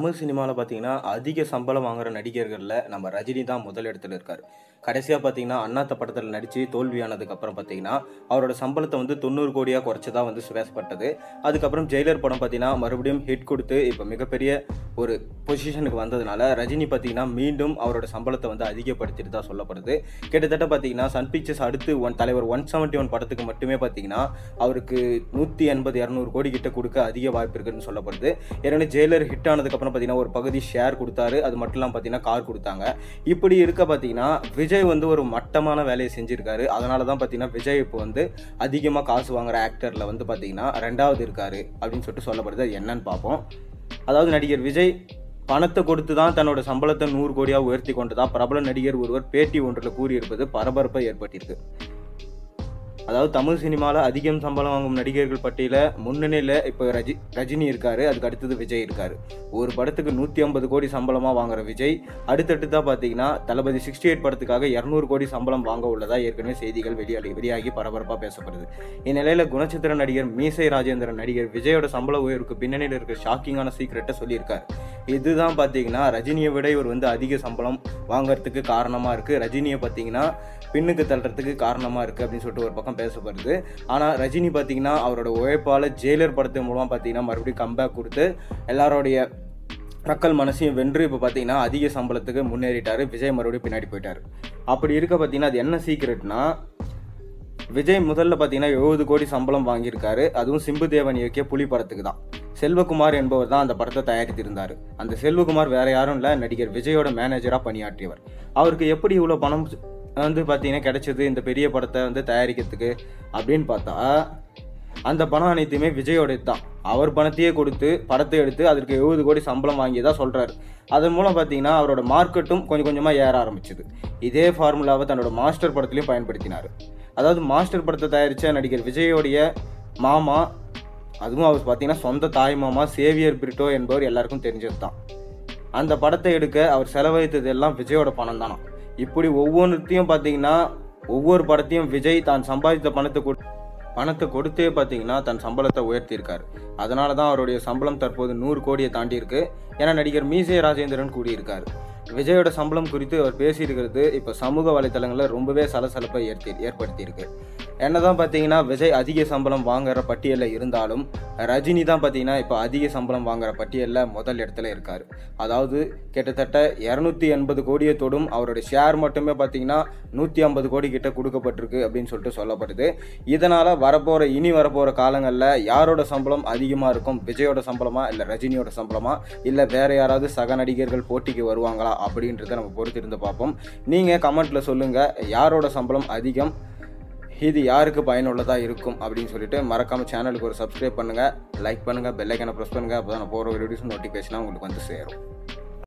தமிழ் சினிமாவில் பார்த்தீங்கன்னா அதிக சம்பளம் வாங்குற நடிகர்களில் நம்ம ரஜினி தான் முதல் இடத்துல இருக்கார் கடைசியாக பார்த்தீங்கன்னா அண்ணாத்த படத்தில் நடித்து தோல்வியானதுக்கப்புறம் பார்த்தீங்கன்னா அவரோட சம்பளத்தை வந்து தொண்ணூறு கோடியாக குறைச்சதா வந்து பேசப்பட்டது அதுக்கப்புறம் ஜெயிலர் படம் பார்த்தீங்கன்னா மறுபடியும் ஹிட் கொடுத்து இப்போ மிகப்பெரிய ஒரு பொசிஷனுக்கு வந்ததுனால ரஜினி பார்த்தீங்கன்னா மீண்டும் அவரோட சம்பளத்தை வந்து அதிகப்படுத்திட்டு தான் சொல்லப்படுது கிட்டத்தட்ட பார்த்தீங்கன்னா சன் பிக்சர்ஸ் அடுத்து one Thalaivar one seventy one படத்துக்கு மட்டுமே பார்த்தீங்கன்னா அவருக்கு நூற்றி எண்பது இரநூறு கோடி கிட்ட கொடுக்க அதிக வாய்ப்பு இருக்குன்னு சொல்லப்படுது ஏன்னா ஜெயிலர் ஹிட் ஆனதுக்கப்புறம் பார்த்தீங்கன்னா ஒரு பகுதி ஷேர் கொடுத்தாரு அது மட்டும் இல்லாமல் பார்த்தீங்கன்னா கார் கொடுத்தாங்க இப்படி இருக்க பார்த்தீங்கன்னா விஜய் வந்து ஒரு மட்டமான வேலையை செஞ்சிருக்காரு அதனால தான் பார்த்தீங்கன்னா விஜய் இப்போ வந்து அதிகமாக காசு வாங்குற ஆக்டரில் வந்து பார்த்தீங்கன்னா ரெண்டாவது இருக்காரு அப்படின்னு சொல்லிட்டு சொல்லப்படுது அது என்னன்னு பார்ப்போம் அதாவது நடிகர் விஜய் பணத்தை கொடுத்து தான் தன்னோட சம்பளத்தை நூறு கோடியாக உயர்த்தி கொண்டதா பிரபல நடிகர் ஒருவர் பேட்டி ஒன்றில் கூறியிருப்பது பரபரப்பை ஏற்பட்டிருக்கு அதாவது தமிழ் சினிமாவில் அதிகம் சம்பளம் வாங்கும் நடிகர்கள் பட்டியலில் முன்னணியில் இப்போ ரஜி ரஜினி இருக்காரு அதுக்கு அடுத்தது விஜய் இருக்காரு ஒரு படத்துக்கு நூற்றி ஐம்பது கோடி சம்பளமாக வாங்குற விஜய் அடுத்தடுத்தா பார்த்தீங்கன்னா தளபதி சிக்ஸ்டி எயிட் படத்துக்காக இரநூறு கோடி சம்பளம் வாங்க உள்ளதா ஏற்கனவே செய்திகள் வெளியாகி வெளியாகி பரபரப்பாக பேசப்படுது இந்நிலையில் குணச்சித்திர நடிகர் மீசை ராஜேந்திரன் நடிகர் விஜயோட சம்பள உயர்வுக்கு பின்னணியில் இருக்கிற ஷாக்கிங்கான சீக்ரெட்டை சொல்லியிருக்காரு இதுதான் பார்த்தீங்கன்னா ரஜினியை விட இவர் வந்து அதிக சம்பளம் வாங்குறதுக்கு காரணமாக இருக்குது ரஜினியை பார்த்தீங்கன்னா பின்னுக்கு தள்ளுறதுக்கு காரணமாக இருக்குது அப்படின்னு சொல்லிட்டு ஒரு பக்கம் பேசப்படுது ஆனால் ரஜினி பார்த்தீங்கன்னா அவரோட உழைப்பால் ஜெயிலர் படத்தின் மூலமாக பார்த்தீங்கன்னா மறுபடியும் கம்பேக் கொடுத்து எல்லாரோடைய மக்கள் மனசையும் வென்று இப்போ பார்த்தீங்கன்னா அதிக சம்பளத்துக்கு முன்னேறிட்டாரு விஜய் மறுபடியும் பின்னாடி போயிட்டார் அப்படி இருக்க பார்த்தீங்கன்னா அது என்ன சீக்ரெட்னா விஜய் முதல்ல பார்த்தீங்கன்னா எழுபது கோடி சம்பளம் வாங்கியிருக்காரு அதுவும் சிம்புதேவன் இயக்கிய புலி படத்துக்கு தான் செல்வகுமார் என்பவர் தான் அந்த படத்தை தயாரித்திருந்தார் அந்த செல்வகுமார் வேற யாரும் இல்லை நடிகர் விஜயோட மேனேஜராக பணியாற்றியவர் அவருக்கு எப்படி இவ்வளோ பணம் வந்து பார்த்தீங்கன்னா கிடைச்சது இந்த பெரிய படத்தை வந்து தயாரிக்கிறதுக்கு அப்படின்னு பார்த்தா அந்த பணம் அனைத்துமே விஜயோட தான் அவர் பணத்தையே கொடுத்து படத்தை எடுத்து அதற்கு எழுபது கோடி சம்பளம் வாங்கியதா சொல்கிறாரு அதன் மூலம் பார்த்தீங்கன்னா அவரோட மார்க்கெட்டும் கொஞ்சம் கொஞ்சமாக ஏற ஆரம்பிச்சுது இதே ஃபார்முலாவை தன்னோட மாஸ்டர் படத்துலையும் பயன்படுத்தினார் அதாவது மாஸ்டர் படத்தை தயாரித்த நடிகர் விஜயோடைய மாமா அதுவும் அவர் பார்த்தீங்கன்னா சொந்த தாய் மாமா சேவியர் பிரிட்டோ என்பவர் எல்லாருக்கும் தெரிஞ்சது தான் அந்த படத்தை எடுக்க அவர் செலவழித்தது எல்லாம் விஜயோட பணம் தானா இப்படி ஒவ்வொன்றுத்தையும் பார்த்தீங்கன்னா ஒவ்வொரு படத்தையும் விஜய் தான் சம்பாதித்த பணத்தை கொடு பணத்தை கொடுத்தே பார்த்தீங்கன்னா தன் சம்பளத்தை உயர்த்தியிருக்காரு அதனால தான் அவருடைய சம்பளம் தற்போது நூறு கோடியை தாண்டி இருக்கு ஏன்னா நடிகர் மீசை ராஜேந்திரன் கூறியிருக்காரு விஜயோட சம்பளம் குறித்து அவர் பேசியிருக்கிறது இப்போ சமூக வலைத்தளங்களில் ரொம்பவே சலசலப்பை ஏற்பி ஏற்படுத்தியிருக்கு என்னதான் பார்த்தீங்கன்னா விஜய் அதிக சம்பளம் வாங்குற பட்டியலில் இருந்தாலும் ரஜினி தான் பார்த்தீங்கன்னா இப்போ அதிக சம்பளம் வாங்குற பட்டியலில் முதல் இடத்துல இருக்கார் அதாவது கிட்டத்தட்ட இரநூத்தி எண்பது கோடியை தொடும் அவருடைய ஷேர் மட்டுமே பார்த்தீங்கன்னா நூற்றி ஐம்பது கோடி கிட்ட கொடுக்கப்பட்டிருக்கு அப்படின்னு சொல்லிட்டு சொல்லப்படுது இதனால் வரப்போகிற இனி வரப்போகிற காலங்களில் யாரோட சம்பளம் அதிகமாக இருக்கும் விஜயோட சம்பளமா இல்லை ரஜினியோட சம்பளமா இல்லை வேற யாராவது சக நடிகர்கள் போட்டிக்கு வருவாங்களா அப்படின்றத நம்ம பொறுத்திருந்து பார்ப்போம் நீங்கள் கமெண்ட்டில் சொல்லுங்கள் யாரோட சம்பளம் அதிகம் இது யாருக்கு பயனுள்ளதாக இருக்கும் அப்படின்னு சொல்லிட்டு மறக்காமல் சேனலுக்கு ஒரு சப்ஸ்கிரைப் பண்ணுங்கள் லைக் பண்ணுங்கள் பெல்லைக்கான ப்ரெஸ் பண்ணுங்கள் அப்போ தான் நான் போகிற வீடியோஸ் நோட்டிஃபிகேஷனாக உங்களுக்கு வந்து சேரும்